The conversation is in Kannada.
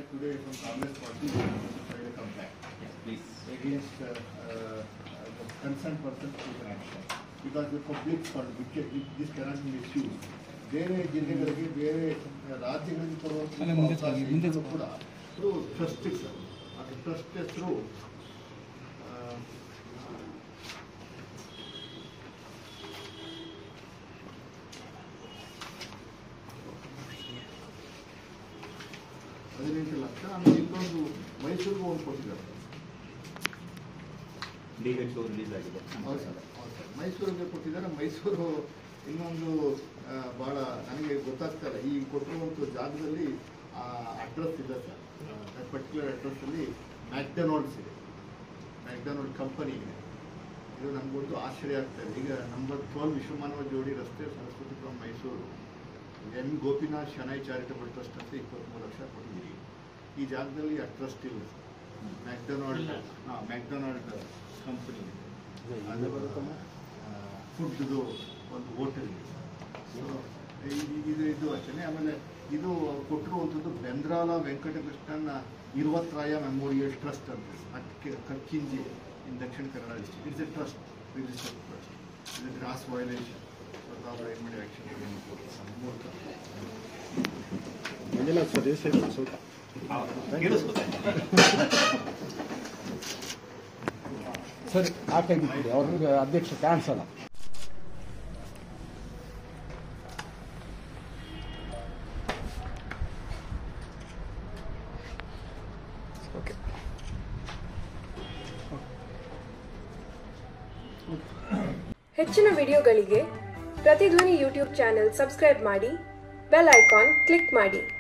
today from Congress party wants to file a complaint Yes, please. against uh, uh, the concerned person to take an action. Because the public fund, which which this cannot be misused. ಬೇರೆ ಜಿಲ್ಲೆಗಳಿಗೆ ಬೇರೆ ರಾಜ್ಯಗಳಿಗೆ ಕೊಡುವಂಥ ಅಲ್ಲ, ಮುಂದೆ ಅವಕಾಶ ಸಾಗಿ, ಮುಂದೆ ಇದ್ರೂ ಕೂಡ ಥ್ರೂ ಟ್ರಸ್ಟ್ ಸರ್ ಅದು ಟ್ರಸ್ಟ್ ಹೆಸರು ಹದಿನೆಂಟು ಲಕ್ಷ ಆಮೇಲೆ ಇನ್ನೊಂದು ಮೈಸೂರಿಗೂ ಒಂದು ಕೊಟ್ಟಿದ್ದಾರೆ ಡಿ ಎಚ್ ರಿಲೀಸ್ ಆಗಿದೆ ಹೌದು ಸರ್ ಹೌದು ಸರ್ ಮೈಸೂರಿಗೆ ಕೊಟ್ಟಿದ್ದಾರೆ ಮೈಸೂರು ಇನ್ನೊಂದು ಆ, ಬಹಳ ನನಗೆ ಗೊತ್ತಾಗ್ತಾ ಇಲ್ಲ ಈ ಕೊಟ್ಟಿರುವಂಥ ಜಾಗದಲ್ಲಿ ಅಡ್ರೆಸ್ ಇದೆ ಸರ್ ಪರ್ಟಿಕ್ಯುಲರ್ ಅಡ್ರೆಸ್ಸಲ್ಲಿ ಮ್ಯಾಕ್ಡೊನಾಲ್ಡ್ಸ್ ಇದೆ ಮ್ಯಾಕ್ಡೊನಾಲ್ಡ್ ಕಂಪನಿ ಇದೆ ಇದು ನಮಗೊಂದು ಆಶ್ಚರ್ಯ ಆಗ್ತಾ ಇದೆ ಈಗ ನಂಬರ್ ಟ್ವೆಲ್ ವಿಶ್ವಮಾನವ ಜೋಡಿ ರಸ್ತೆ Saraswathipuram Mysuru M Gopinath Shenoy charitable trust ಅಂತ ಇಪ್ಪತ್ತ್ಮೂರು ಲಕ್ಷ ಕೊಟ್ಟಿದ್ದೀರಿ ಈ ಜಾಗದಲ್ಲಿ ಆ ಟ್ರಸ್ಟ್ ಇಲ್ಲ ಸರ್ ಮ್ಯಾಕ್ಡೊನಾಲ್ಡ್ ಹಾಂ ಮ್ಯಾಕ್ಡೊನಾಲ್ಡ್ ಕಂಪನಿ ಇದೆ ಅದು ಫುಡ್ದು ಒಂದು ಹೋಟೆಲ್ ಇದೆ ಸೊ ಇದು ಇದು ಅಷ್ಟೇ ಆಮೇಲೆ ಇದು ಕೊಟ್ಟಿರುವಂಥದ್ದು ಬೆಂದ್ರಾಲ ವೆಂಕಟಕೃಷ್ಣನ್ ಇರುವತ್ರಾಯ ಮೆಮೋರಿಯಲ್ ಟ್ರಸ್ಟ್ ಅಂತ at K- Kakkinje in Dakshina Kannada district it's a trust registered trust ಇದು ಗ್ರಾಸ್ ವೈಲೇಷನ್ ತಾವು ರೆಕಮೆಂಡ್ ಆ್ಯಕ್ಷನ್ ಮೂಲಕ ಮಂಜುನಾಥ್ ಸರ್ ಈ ಸೈಡ್ ಸ್ವಲ್ಪ ಸರ್ ಆ ಕೈ ಬಿಟ್ಬಿಡಿ ಅವ್ರಿಗೆ ಅಧ್ಯಕ್ಷ ಕಾಣಿಸಲ್ಲ ಹೆಚ್ಚಿನ ವಿಡಿಯೋಗಳಿಗೆ ಪ್ರತಿಧ್ವನಿ ಯೂಟ್ಯೂಬ್ ಚಾನೆಲ್ ಸಬ್ಸ್ಕ್ರೈಬ್ ಮಾಡಿ ಬೆಲ್ ಐಕಾನ್ ಕ್ಲಿಕ್ ಮಾಡಿ